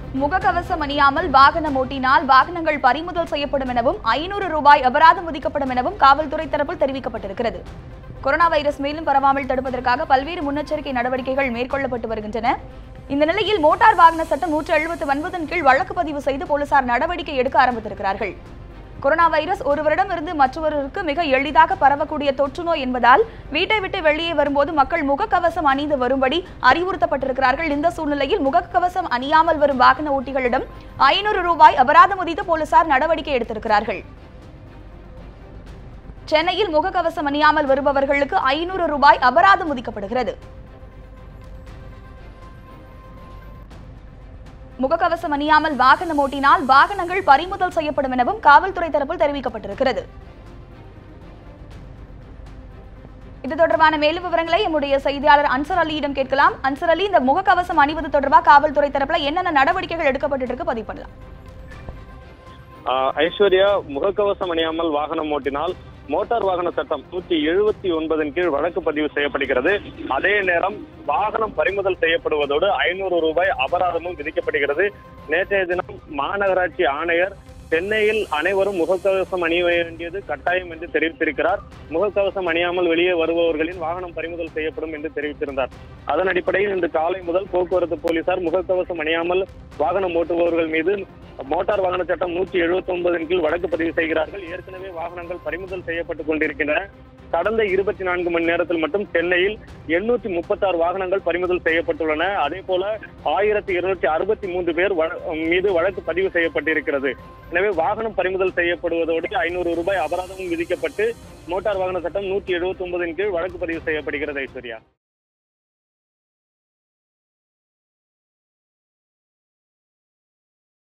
முகக்கவசம் அணியாமல் வாகனம் ஓட்டினால் வாகனங்கள் பறிமுதல் செய்யப்படும் எனவும் ஐநூறு ரூபாய் அபராதம் விதிக்கப்படும் எனவும் காவல்துறை தரப்பில் தெரிவிக்கப்பட்டிருக்கிறது கொரோனா வைரஸ் மேலும் பரவாமல் தடுப்பதற்காக பல்வேறு முன்னெச்சரிக்கை நடவடிக்கைகள் மேற்கொள்ளப்பட்டு வருகின்றன இந்த நிலையில் மோட்டார் வாகன சட்டம் நூற்று எழுபத்து ஒன்பதின் கீழ் வழக்கு பதிவு செய்து போலீசார் நடவடிக்கை எடுக்க ஆரம்பித்திருக்கிறார்கள் கொரோனா வைரஸ் ஒருவரிடமிருந்து மற்றொருவருக்கு மிக எளிதாக பரவக்கூடிய தொற்று நோய் என்பதால் வீட்டை விட்டு வெளியே வரும்போது மக்கள் முகக்கவசம் அணிந்து வரும்படி அறிவுறுத்தப்பட்டிருக்கிறார்கள் இந்த சூழ்நிலையில் முகக்கவசம் அணியாமல் வரும் வாகன ஓட்டிகளிடம் ஐநூறு ரூபாய் அபராதம் விதித்து போலீசார் நடவடிக்கை எடுத்திருக்கிறார்கள் சென்னையில் முகக்கவசம் அணியாமல் வருபவர்களுக்கு ஐநூறு ரூபாய் அபராதம் விதிக்கப்படுகிறது முகக்கவசம் அணியாமல் வாகனம் ஓட்டினால் வாகனங்கள் பறிமுதல் செய்யப்படும் எனவும் காவல்துறை தரப்பில் தெரிவிக்கப்பட்டிருக்கிறது இது தொடர்பான மேலும் விவரங்களை நம்முடைய செய்தியாளர் அன்சர் அலியிடம் கேட்கலாம் அன்சர் அலி இந்த முகக்கவசம் அணிவது தொடர்பாக காவல்துறை தரப்புல என்னென்ன நடவடிக்கைகள் எடுக்கப்பட்டு இருக்கு பதிவு பண்ணலாம் ஆஹ் ஐஸ்வர்யா முகக்கவசம் அணியாமல் வாகனம் ஓட்டினால் மோட்டார் வாகன சட்டம் நூற்றி எழுபத்தி ஒன்பதின் கீழ் வழக்கு பதிவு செய்யப்படுகிறது அதே நேரம் வாகனம் பறிமுதல் செய்யப்படுவதோடு ஐநூறு ரூபாய் அபராதமும் விதிக்கப்படுகிறது நேற்றைய தினம் மாநகராட்சி ஆணையர் சென்னையில் அனைவரும் முகக்கவசம் அணிய வேண்டியது கட்டாயம் என்று தெரிவித்திருக்கிறார் முகக்கவசம் அணியாமல் வெளியே வருபவர்களின் வாகனம் பறிமுதல் செய்யப்படும் என்று தெரிவித்திருந்தார் அதன் அடிப்படையில் இன்று காலை முதல் போக்குவரத்து போலீசார் முகக்கவசம் அணியாமல் வாகனம் ஓட்டுபவர்கள் மீது மோட்டார் வாகன சட்டம் நூற்றி எழுபத்தி ஒன்பதின் கீழ் வழக்கு பதிவு செய்கிறார்கள் ஏற்கனவே வாகனங்கள் பறிமுதல் செய்யப்பட்டுக் கொண்டிருக்கின்றன கடந்த இருபத்தி நான்கு மணி நேரத்தில் மட்டும் சென்னையில் எண்ணூத்தி முப்பத்தாறு வாகனங்கள் பறிமுதல் செய்யப்பட்டுள்ளன அதே போல ஆயிரத்தி இருநூற்றி அறுபத்தி மூன்று பேர் வழ- மீது வழக்கு பதிவு செய்யப்பட்டிருக்கிறது எனவே வாகனம் பறிமுதல் செய்யப்படுவதோடு ஐநூறு ரூபாய் அபராதமும் விதிக்கப்பட்டு மோட்டார் வாகன சட்டம் நூற்றி எழுபத்தி ஒன்பதின் கீழ் வழக்கு பதிவு செய்யப்படுகிறது ஐஸ்வர்யா